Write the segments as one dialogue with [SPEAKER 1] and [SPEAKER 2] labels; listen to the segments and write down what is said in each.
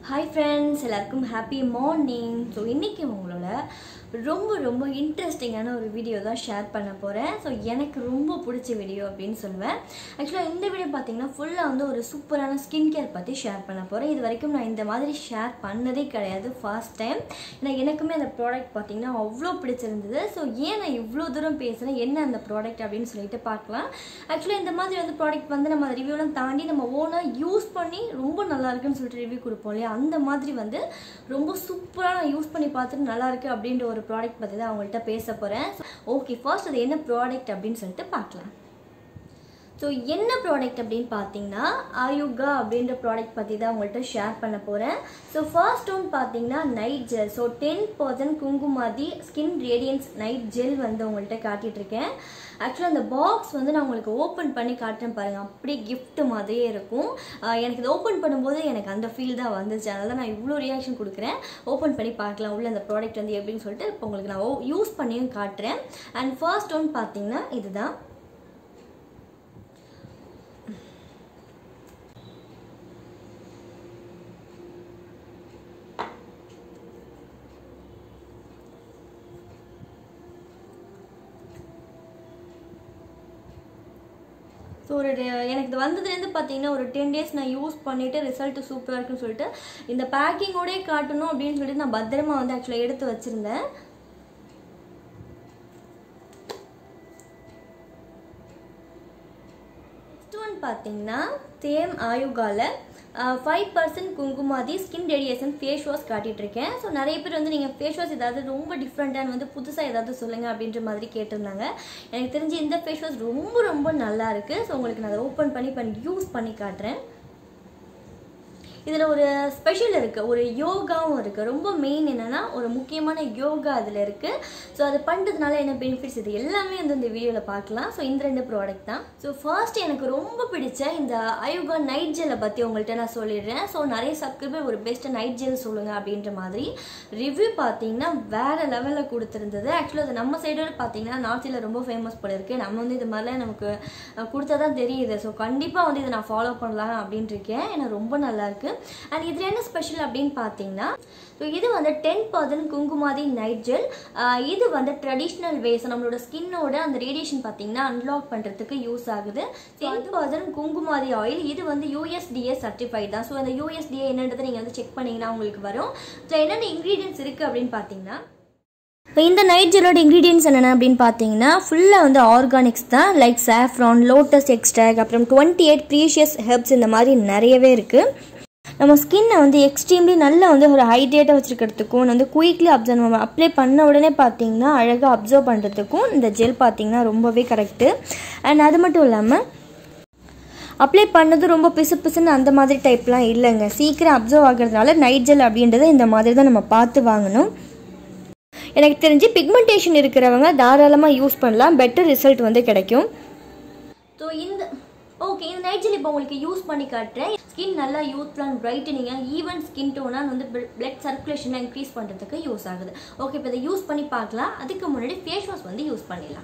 [SPEAKER 1] hi friends எல்லாருக்கும் happy morning so இன்றைக்கி உங்களோட ரொம்ப ரொம்ப இன்ட்ரெஸ்டிங்கான ஒரு வீடியோ தான் ஷேர் பண்ண போகிறேன் ஸோ எனக்கு ரொம்ப பிடிச்ச வீடியோ அப்படின்னு சொல்லுவேன் ஆக்சுவலாக இந்த வீடியோ பார்த்தீங்கன்னா ஃபுல்லாக வந்து ஒரு சூப்பரான ஸ்கின் கேர் பற்றி ஷேர் பண்ண போகிறேன் இது வரைக்கும் நான் இந்த மாதிரி ஷேர் பண்ணதே கிடையாது ஃபர்ஸ்ட் டைம் ஏன்னா எனக்குமே அந்த ப்ராடக்ட் பார்த்தீங்கன்னா அவ்வளோ பிடிச்சிருந்தது ஸோ ஏன் நான் இவ்வளோ தூரம் பேசுகிறேன் என்ன அந்த ப்ராடக்ட் அப்படின்னு சொல்லிட்டு பார்க்கலாம் ஆக்சுவலாக இந்த மாதிரி வந்து ப்ராடக்ட் வந்து நம்ம ரிவ்யூலாம் தாண்டி நம்ம ஓனாக யூஸ் பண்ணி ரொம்ப நல்லா இருக்குன்னு சொல்லிட்டு ரிவ்யூ கொடுப்போம் இல்லையா அந்த மாதிரி வந்து ரொம்ப சூப்பராக நான் யூஸ் பண்ணி பார்த்துட்டு நல்லா இருக்கு அப்படின்ற ஒரு ப்ராடக்ட் பற்றி தான் அவங்கள்ட்ட பேச போகிறேன் ஓகே ஃபர்ஸ்ட் அது என்ன ப்ராடக்ட் அப்படின்னு சொல்லிட்டு பார்க்கலாம் ஸோ என்ன ப்ராடக்ட் அப்படின்னு பார்த்தீங்கன்னா ஆயுகா அப்படின்ற ப்ராடக்ட் பற்றி தான் உங்கள்கிட்ட ஷேர் பண்ண போகிறேன் ஸோ ஃபர்ஸ்ட் ஒன் பார்த்தீங்கன்னா night gel so ten percent Kumkumadi skin radiance night gel வந்து உங்கள்கிட்ட காட்டிட்டு இருக்கேன் ஆக்சுவலாக அந்த பாக்ஸ் வந்து நான் உங்களுக்கு ஓப்பன் பண்ணி காட்டுறேன் பாருங்கள் அப்படியே gift மாதிரியே இருக்கும் ஆஹ் எனக்கு இது ஓப்பன் பண்ணும்போது எனக்கு அந்த ஃபீல் தான் வந்துச்சு அதனால தான் நான் இவ்வளோ ரியாக்ஷன் கொடுக்குறேன் ஓப்பன் பண்ணி பார்க்கலாம் உள்ள அந்த ப்ராடக்ட் வந்து எப்படின்னு சொல்லிட்டு இப்போ உங்களுக்கு நான் யூஸ் பண்ணியும் காட்டுறேன் அண்ட் ஃபர்ஸ்ட் ஒன் பார்த்தீங்கன்னா இதுதான் ஸோ ஒரு டே- எனக்கு இது வந்ததுலேருந்து பார்த்தீங்கன்னா ஒரு டென் டேஸ் நான் யூஸ் பண்ணிவிட்டு ரிசல்ட் சூப்பராக இருக்குன்னு சொல்லிட்டு இந்த பேக்கிங்கோடயே காட்டணும் அப்படின்னு சொல்லிட்டு நான் பத்திரமா வந்து ஆக்சுவலாக எடுத்து வச்சுருந்தேன் நெக்ஸ்ட் ஒன் பார்த்தீங்கன்னா சேம் ஆயுகால five percent Kumkumadi skin radiation face wash காட்டிட்டு இருக்கேன் ஸோ நிறைய பேர் வந்து நீங்கள் ஃபேஸ் வாஷ் ஏதாவது ரொம்ப டிஃப்ரெண்ட்டான வந்து புதுசாக ஏதாவது சொல்லுங்கள் அப்படின்ற மாதிரி கேட்டிருந்தாங்க எனக்கு தெரிஞ்சு இந்த ஃபேஸ் வாஷ் ரொம்ப ரொம்ப நல்லா இருக்குது ஸோ உங்களுக்கு நான் அதை ஓப்பன் பண்ணி பண்ணி யூஸ் பண்ணி காட்டுறேன் இதில் ஒரு ஸ்பெஷல் இருக்குது ஒரு யோகாவும் இருக்குது ரொம்ப மெயின் என்னென்னா ஒரு முக்கியமான யோகா அதில் இருக்குது ஸோ அது பண்ணுறதுனால என்ன பெனிஃபிட்ஸ் இது எல்லாமே வந்து இந்த வீடியோவில் பார்க்கலாம் ஸோ இந்த ரெண்டு ப்ராடக்ட் தான் ஸோ ஃபர்ஸ்ட் எனக்கு ரொம்ப பிடிச்ச இந்த அயோகா நைட் ஜெல்லை பற்றி உங்கள்கிட்ட நான் சொல்லிடுறேன் ஸோ நிறைய சப்ஸ்கிரைபர் ஒரு பெஸ்ட் நைட் ஜெல் சொல்லுங்கள் அப்படின்ற மாதிரி ரிவ்யூ பார்த்தீங்கன்னா வேறு லெவலில் கொடுத்துருந்தது ஆக்சுவலாக அது நம்ம சைடோட பார்த்தீங்கன்னா நார்த் சைடில் ரொம்ப ஃபேமஸ் போல இருக்குது நம்ம வந்து இது மாதிரிலாம் நமக்கு அஹ், கொடுத்தா தான் தெரியுது ஸோ கண்டிப்பாக வந்து இதை நான் ஃபாலோ பண்ணலாம் அப்படின்ட்டு இருக்கேன் ஏன்னா ரொம்ப நல்லா இருக்கு அண்ட் இதில் என்ன ஸ்பெஷல் அப்படின்னு பார்த்தீங்கன்னா ஸோ இது வந்து ten percent Kumkumadi night gel இது வந்து ட்ரெடிஷ்னல் வேஸ் நம்மளோட ஸ்கின்னோட அந்த ரேடியேஷன் பார்த்தீங்கன்னா அன்லாக் பண்ணுறதுக்கு யூஸ் ஆகுது டென் பர்சன்ட் குங்குமாதி ஆயில் இது வந்து யூஎஸ்டிஏ சர்டிஃபைட் தான் ஸோ அந்த யூஎஸ்டிஏ என்னன்றதை நீங்கள் வந்து செக் பண்ணீங்கன்னா உங்களுக்கு வரும் ஸோ என்னென்ன இன்க்ரீடியன்ஸ் இருக்குது அப்படின்னு பார்த்தீங்கன்னா இப்போ இந்த நைட் ஜெல்லோட இன்க்ரீடியன்ஸ் என்னென்ன அப்படின்னு பார்த்தீங்கன்னா ஃபுல்லாக வந்து ஆர்கானிக்ஸ் தான் லைக் சாஃப்ரான் லோட்டஸ் எக்ஸ்ட்ராக் அப்புறம் டுவெண்ட்டி எயிட் ப்ரீஷியஸ் ஹெர்ப்ஸ் இந்த மாதிரி நிறையவே இருக்குது நம்ம ஸ்கின்னை வந்து எக்ஸ்ட்ரீம்லி நல்லா வந்து ஒரு ஹைட்ரேட்டாக வச்சுருக்கிறதுக்கும் வந்து குயிக்லி அப்சர்வ் நம்ம அப்ளை பண்ண உடனே பார்த்தீங்கன்னா அழகாக அப்சர்வ் பண்ணுறதுக்கும் இந்த ஜெல் பார்த்தீங்கன்னா ரொம்பவே கரெக்டு அண்ட் அது மட்டும் இல்லாமல் அப்ளை பண்ணது ரொம்ப பிசு பிசுன்னு அந்த மாதிரி டைப்லாம் இல்லைங்க சீக்கிரம் அப்சர்வ் ஆகிறதுனால நைட் ஜெல் அப்படின்றத இந்த மாதிரி தான் நம்ம பார்த்து வாங்கணும் எனக்கு தெரிஞ்சு பிக்மெண்டேஷன் இருக்கிறவங்க தாராளமாக யூஸ் பண்ணலாம் பெட்டர் ரிசல்ட் வந்து கிடைக்கும் ஸோ இந்த ஓகே இந்த நைட் ஜெல் இப்போ உங்களுக்கு யூஸ் பண்ணி காட்டுறேன் ஸ்கின் நல்லா யூத்ஃபுல் அண்ட் பிரைட்டனிங்காக ஈவன் ஸ்கின் டோனாக வந்து பிளட் சர்க்குலேஷனை இன்க்ரீஸ் பண்ணுறதுக்கு யூஸ் ஆகுது ஓகே இப்போ இதை யூஸ் பண்ணி பார்க்கலாம் அதுக்கு முன்னாடி ஃபேஸ் வாஷ் வந்து யூஸ் பண்ணிடலாம்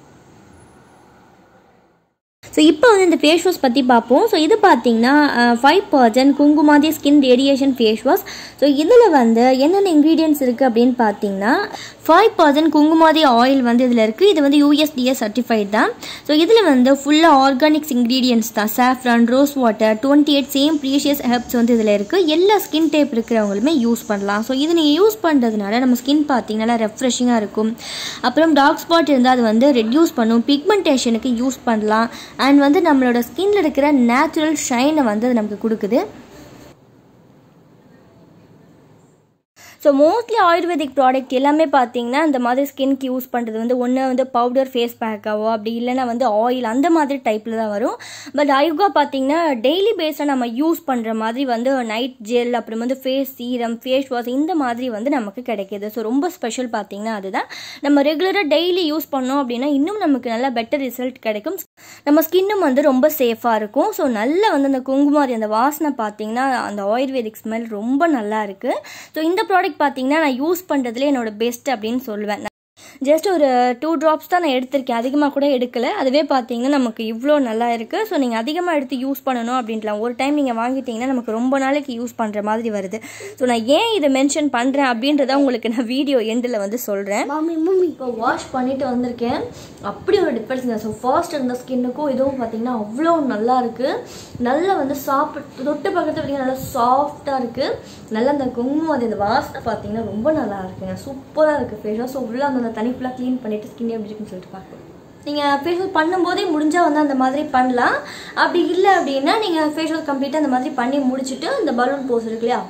[SPEAKER 1] ஸோ இப்போ வந்து இந்த ஃபேஸ் வாஷ் பற்றி பார்ப்போம் ஸோ இது பார்த்தீங்கன்னா five percent Kumkumadi skin radiation face wash so இதில் வந்து என்னென்ன இன்க்ரீடியன்ஸ் இருக்குது அப்படின்னு பார்த்தீங்கன்னா ஃபைவ் பர்சன்ட் குங்குமாதி ஆயில் வந்து இதில் இருக்குது இது வந்து யூஎஸ்டிஎஸ் சர்டிஃபைட் தான் ஸோ இதில் வந்து ஃபுல்லாக ஆர்கானிக்ஸ் இன்க்ரீடியன்ஸ் தான் saffron rose water twenty eight same precious herbs வந்து இதில் இருக்குது எல்லா ஸ்கின் டைப் இருக்கிறவங்களுமே யூஸ் பண்ணலாம் ஸோ இது நீங்கள் யூஸ் பண்ணுறதுனால நம்ம ஸ்கின் பார்த்தீங்கன்னா நல்லா ரெஃப்ரெஷிங்காக இருக்கும் அப்புறம் டார்க் ஸ்பாட் இருந்தால் அது வந்து ரெடியூஸ் பண்ணும் பிக்மெண்டேஷனுக்கு யூஸ் பண்ணலாம் அண்ட் வந்து நம்மளோட ஸ்கின்ல இருக்கிற நேச்சுரல் ஷைனை வந்து அது நமக்கு கொடுக்குது ஸோ மோஸ்ட்லி ஆயுர்வேதிக் ப்ராடக்ட் எல்லாமே பார்த்தீங்கன்னா இந்த மாதிரி ஸ்கின்க்கு யூஸ் பண்ணுறது வந்து ஒன்று வந்து பவுடர் ஃபேஸ் பேக்காவோ அப்படி இல்லைன்னா வந்து ஆயில் அந்த மாதிரி டைப்பில் தான் வரும் பட் அயுகா பார்த்தீங்கன்னா டெய்லி பேஸில் நம்ம யூஸ் பண்ணுற மாதிரி வந்து நைட் ஜெல் அப்புறம் வந்து ஃபேஸ் சீரம் ஃபேஸ் வாஷ் இந்த மாதிரி வந்து நமக்கு கிடைக்கிது ஸோ ரொம்ப ஸ்பெஷல் பார்த்தீங்கன்னா அதுதான் நம்ம ரெகுலராக டெய்லி யூஸ் பண்ணோம் அப்படின்னா இன்னும் நமக்கு நல்லா பெட்டர் ரிசல்ட் கிடைக்கும் நம்ம ஸ்கின்னும் வந்து ரொம்ப சேஃபாக இருக்கும் ஸோ நல்லா வந்து அந்த குங்குமாரி அந்த வாசனை பார்த்தீங்கன்னா அந்த ஆயுர்வேதிக் ஸ்மெல் ரொம்ப நல்லா இருக்குது ஸோ இந்த ப்ராடக்ட் பார்த்தீங்கன்னா நான் யூஸ் பண்ணுறதுல என்னோட பெஸ்ட் அப்படின்னு சொல்லுவேன் ஜஸ்ட் ஒரு டூ ட்ராப்ஸ் தான் நான் எடுத்திருக்கேன் அதிகமாக கூட எடுக்கல அதுவே பார்த்தீங்கன்னா நமக்கு இவ்வளோ நல்லா இருக்குது ஸோ நீங்கள் அதிகமாக எடுத்து யூஸ் பண்ணணும் அப்படின்ட்டுலாம் ஒரு டைம் நீங்கள் வாங்கிட்டீங்கன்னா நமக்கு ரொம்ப நாளைக்கு யூஸ் பண்ணுற மாதிரி வருது ஸோ நான் ஏன் இதை மென்ஷன் பண்ணுறேன் அப்படின்றத உங்களுக்கு நான் வீடியோ எண்டில் வந்து சொல்கிறேன்
[SPEAKER 2] மம்மி மம்மி
[SPEAKER 1] இப்போ வாஷ் பண்ணிட்டு வந்திருக்கேன் அப்படி ஒரு டிஃபரன்ஸ் ஸோ ஃபர்ஸ்ட் இருந்த ஸ்கின்னுக்கும் இதுவும் பார்த்தீங்கன்னா அவ்வளோ நல்லா இருக்குது நல்லா வந்து சாப்பிட்டு தொட்டு பக்கத்து பார்த்தீங்கன்னா நல்லா சாஃப்டாக இருக்குது நல்லா அந்த குங்குமம் அது இந்த வாசனை பார்த்தீங்கன்னா ரொம்ப நல்லா இருக்குங்க சூப்பராக இருக்குது ஃபேஸ் வாஷ் ஸோ ஃபுல்லாக அந்த தனி ஃபுல்லாக க்ளீன் பண்ணிவிட்டு ஸ்கின் எப்படி இருக்குன்னு சொல்லிட்டு பார்க்கலாம் நீங்கள் ஃபேஷியல் பண்ணும்போதே முடிஞ்சால் வந்து அந்த மாதிரி பண்ணலாம் அப்படி இல்லை அப்படின்னா நீங்கள் ஃபேஷியல் கம்ப்ளீட்டாக அந்த மாதிரி பண்ணி முடிச்சுட்டு இந்த பலூன் போஸ் இருக்கு இல்லையா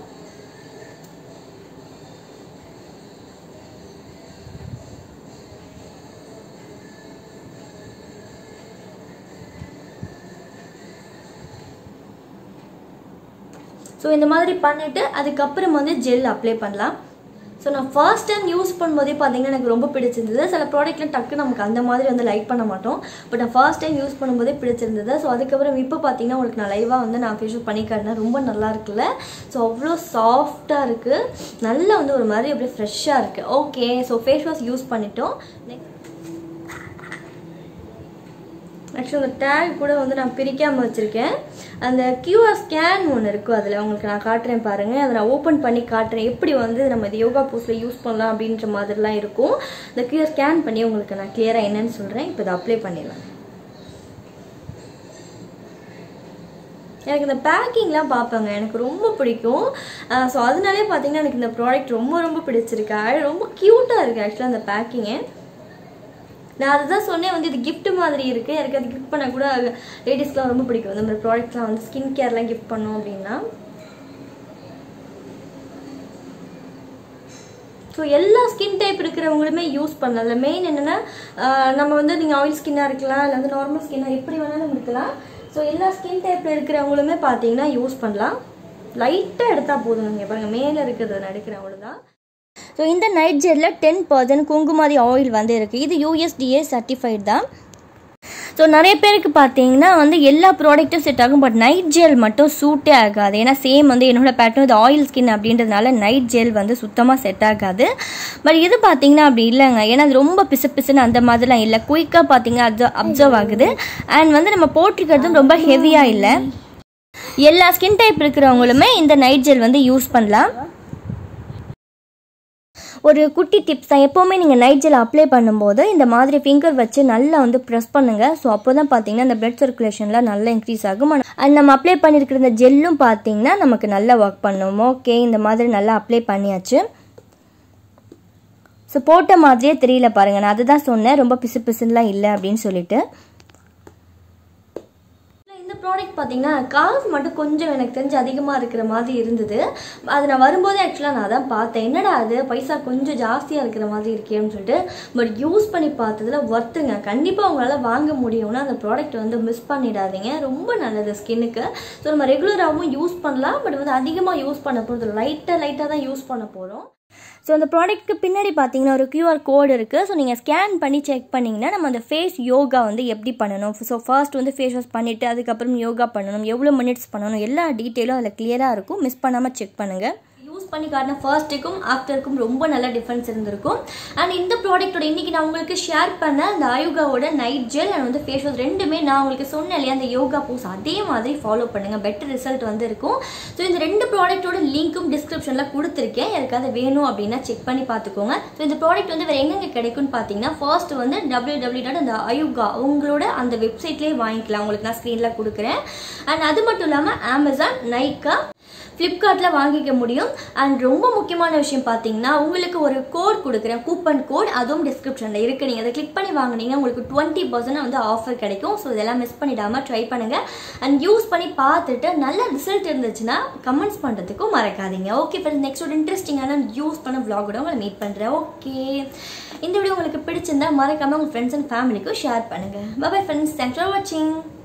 [SPEAKER 1] ஸோ இந்த மாதிரி பண்ணிவிட்டு அதுக்கப்புறம் வந்து ஜெல் அப்ளை பண்ணலாம் ஸோ நான் ஃபர்ஸ்ட் டைம் யூஸ் பண்ணும்போதே பார்த்தீங்கன்னா எனக்கு ரொம்ப பிடிச்சிருந்தது சில ப்ராடக்ட்லாம் டக்கு நமக்கு அந்த மாதிரி வந்து லைக் பண்ண மாட்டோம் பட் நான் ஃபர்ஸ்ட் டைம் யூஸ் பண்ணும்போதே பிடிச்சிருந்தது ஸோ அதுக்கப்புறம் இப்போ பார்த்தீங்கன்னா உங்களுக்கு நான் லைவாக வந்து நான் ஃபேஷியல் பண்ணி காட்டினேன் ரொம்ப நல்லா இருக்குல்ல ஸோ அவ்வளோ சாஃப்டாக இருக்குது நல்லா வந்து ஒரு மாதிரி அப்படியே ஃப்ரெஷ்ஷாக இருக்குது okay so face wash use பண்ணிட்டோம் நெக்ஸ்ட் ஆக்சுவலி அந்த டேக் கூட வந்து நான் பிரிக்காமல் வச்சுருக்கேன் அந்த கியூஆர் ஸ்கேன் ஒன்று இருக்கும் அதில் உங்களுக்கு நான் காட்டுறேன் பாருங்கள் அதை நான் ஓப்பன் பண்ணி காட்டுறேன் எப்படி வந்து நம்ம இது யோகா போஸில் யூஸ் பண்ணலாம் அப்படின்ற மாதிரிலாம் இருக்கும் இந்த கியூஆர் ஸ்கேன் பண்ணி உங்களுக்கு நான் கிளியராக என்னன்னு சொல்கிறேன் இப்போ இதை அப்ளை பண்ணிடலாம் எனக்கு இந்த பேக்கிங்லாம் பார்ப்பேங்க எனக்கு ரொம்ப பிடிக்கும் ஸோ அதனாலே பார்த்தீங்கன்னா எனக்கு இந்த ப்ராடக்ட் ரொம்ப ரொம்ப பிடிச்சிருக்கு அழ- ரொம்ப க்யூட்டாக இருக்குது ஆக்சுவலாக அந்த பேக்கிங்கு நான் அதுதான் சொன்னேன் வந்து இது gift மாதிரி இருக்குது எனக்கு அது கிஃப்ட் பண்ண கூட லேடிஸ்க்குலாம் ரொம்ப பிடிக்கும் இந்த மாதிரி ப்ராடக்ட்ஸ்லாம் வந்து ஸ்கின் கேர்லாம் கிஃப்ட் பண்ணோம் அப்படின்னா ஸோ எல்லா ஸ்கின் டைப் இருக்கிறவங்களுமே யூஸ் பண்ணலாம் மெயின் என்னென்னா நம்ம வந்து நீங்கள் ஆயில் ஸ்கின்னாக இருக்கலாம் இல்லை வந்து நார்மல் ஸ்கின்னாக எப்படி வேணாலும் இருக்கலாம் ஸோ எல்லா ஸ்கின் டைப்பில் இருக்கிறவங்களுமே பார்த்தீங்கன்னா யூஸ் பண்ணலாம் லைட்டாக எடுத்தால் போதும் நீங்கள் பாருங்கள் மேலே இருக்கிறத நான் எடுக்கிறேன் அவ்வளோதான் ஸோ இந்த நைட் ஜெல்லில் டென் பர்சன்ட் குங்குமாதி ஆயில் வந்து இருக்குது இது யூஎஸ்டிஏ சர்டிஃபைட் தான் ஸோ நிறைய பேருக்கு பார்த்தீங்கன்னா வந்து எல்லா ப்ராடக்ட்டும் செட் ஆகும் பட் நைட் ஜெல் மட்டும் சூட்டே ஆகாது ஏன்னா சேம் வந்து என்னோட பேட்டர்ன் இது ஆயில் ஸ்கின் அப்படின்றதுனால நைட் ஜெல் வந்து சுத்தமாக செட் ஆகாது பட் இது பார்த்தீங்கன்னா அப்படி இல்லைங்க ஏன்னா அது ரொம்ப பிசு பிசுன்னு அந்த மாதிரிலாம் இல்லை குயிக்காக பார்த்தீங்கன்னா அப்சர்வ் அப்சர்வ் ஆகுது அண்ட் வந்து நம்ம போட்டிருக்கிறதும் ரொம்ப ஹெவியாக இல்லை எல்லா ஸ்கின் டைப் இருக்கிறவங்களுமே இந்த நைட் ஜெல் வந்து யூஸ் பண்ணலாம் ஒரு குட்டி டிப்ஸ் தான் எப்போவுமே நீங்கள் நைட் ஜெல் அப்ளை பண்ணும்போது இந்த மாதிரி ஃபிங்கர் வச்சு நல்லா வந்து ப்ரெஸ் பண்ணுங்கள் ஸோ அப்போ தான் பார்த்தீங்கன்னா இந்த பிளட் சர்க்குலேஷன்லாம் நல்லா இன்க்ரீஸ் ஆகும் அண்ட் நம்ம அப்ளை பண்ணியிருக்கிற இந்த ஜெல்லும் பார்த்தீங்கன்னா நமக்கு நல்லா ஒர்க் பண்ணும் ஓகே இந்த மாதிரி நல்லா அப்ளை பண்ணியாச்சு ஸோ போட்ட மாதிரியே தெரியல பாருங்க நான் அதுதான் சொன்னேன் ரொம்ப பிசு பிசுன்னுலாம் இல்லை அப்படின்னு சொல்லிட்டு இந்த ப்ராடக்ட் பார்த்தீங்கன்னா காசு மட்டும் கொஞ்சம் எனக்கு தெரிஞ்சு அதிகமாக இருக்கிற மாதிரி இருந்தது அது நான் வரும்போதே ஆக்சுவலாக நான் அதான் பார்த்தேன் என்னடா அது பைசா கொஞ்சம் ஜாஸ்தியாக இருக்கிற மாதிரி இருக்கேன்னு சொல்லிட்டு பட் யூஸ் பண்ணி பார்த்ததுல ஒர்த்துங்க கண்டிப்பாக உங்களால் வாங்க முடியும்னா அந்த ப்ராடக்ட் வந்து மிஸ் பண்ணிடாதீங்க ரொம்ப நல்லது ஸ்கின்னுக்கு ஸோ நம்ம ரெகுலராகவும் யூஸ் பண்ணலாம் பட் வந்து அதிகமாக யூஸ் பண்ண போகிறது லைட்டாக லைட்டாக தான் யூஸ் பண்ண போகிறோம் ஸோ அந்த ப்ராடக்ட்க்கு பின்னாடி பார்த்தீங்கன்னா ஒரு QR கோடு இருக்குது ஸோ நீங்கள் ஸ்கேன் பண்ணி செக் பண்ணிங்கன்னா நம்ம அந்த ஃபேஸ் யோகா வந்து எப்படி பண்ணணும் ஸோ ஃபர்ஸ்ட் வந்து ஃபேஸ் வாஷ் பண்ணிவிட்டு அதுக்கப்புறம் யோகா பண்ணணும் எவ்வளோ மினிட்ஸ் பண்ணணும் எல்லா டீட்டெயிலும் அதில் கிளியராக இருக்கும் மிஸ் பண்ணாமல் செக் பண்ணுங்கள் யூஸ் பண்ணி காட்டின ஃபர்ஸ்ட்டுக்கும் ஆஃப்டருக்கும் ரொம்ப நல்ல டிஃப்ரென்ஸ் இருந்திருக்கும் அண்ட் இந்த ப்ராடக்ட்டோட இன்னைக்கு நான் உங்களுக்கு ஷேர் பண்ண அந்த ஆயுகாவோட நைட் ஜெல் அண்ட் வந்து ஃபேஸ் வாஷ் ரெண்டுமே நான் உங்களுக்கு சொன்னேன் இல்லையா அந்த யோகா போஸ் அதே மாதிரி ஃபாலோ பண்ணுங்க பெட்டர் ரிசல்ட் வந்து இருக்கும் ஸோ இந்த ரெண்டு ப்ராடக்ட்டோட லிங்க்கும் டிஸ்கிரிப்ஷனில் கொடுத்துருக்கேன் யாருக்காவது வேணும் அப்படின்னா செக் பண்ணி பார்த்துக்கோங்க ஸோ இந்த ப்ராடக்ட் வந்து வேறு எங்கெங்கே கிடைக்கும்னு பார்த்தீங்கன்னா ஃபர்ஸ்ட் வந்து டபிள்யூ டபிள்யூ டாட் அந்த அயுகா உங்களோட அந்த வெப்சைட்லேயே வாங்கிக்கலாம் உங்களுக்கு நான் ஸ்க்ரீனில் கொடுக்குறேன் அண்ட் அது மட்டும் இல்லாமல் அமேசான் நைக்கா ஃப்ளிப்கார்ட்டில் வாங்கிக்க முடியும் அண்ட் ரொம்ப முக்கியமான விஷயம் பார்த்தீங்கன்னா உங்களுக்கு ஒரு கோட் கொடுக்குறேன் கூப்பன் கோட் அதுவும் டிஸ்கிரிப்ஷனில் இருக்குது நீங்கள் அதை கிளிக் பண்ணி வாங்குனீங்கன்னா உங்களுக்கு டுவெண்ட்டி பர்சன்ட் வந்து ஆஃபர் கிடைக்கும் ஸோ இதெல்லாம் மிஸ் பண்ணிடாமல் ட்ரை பண்ணுங்கள் அண்ட் யூஸ் பண்ணி பார்த்துட்டு நல்ல ரிசல்ட் இருந்துச்சுன்னா கமெண்ட்ஸ் பண்ணுறதுக்கும் மறக்காதீங்க ஓகே ஃப்ரெண்ட்ஸ் நெக்ஸ்ட் ஒரு இன்ட்ரெஸ்டிங்கான யூஸ் பண்ண vlog-ஓட உங்களை மீட் பண்ணுறேன் ஓகே இந்த வீடியோ உங்களுக்கு பிடிச்சிருந்தா மறக்காமல் உங்கள் ஃப்ரெண்ட்ஸ் அண்ட் ஃபேமிலிக்கும் ஷேர் பண்ணுங்கள் பாய் ஃப்ரெண்ட்ஸ் தேங்க்ஸ் ஃபார் வாட்சிங்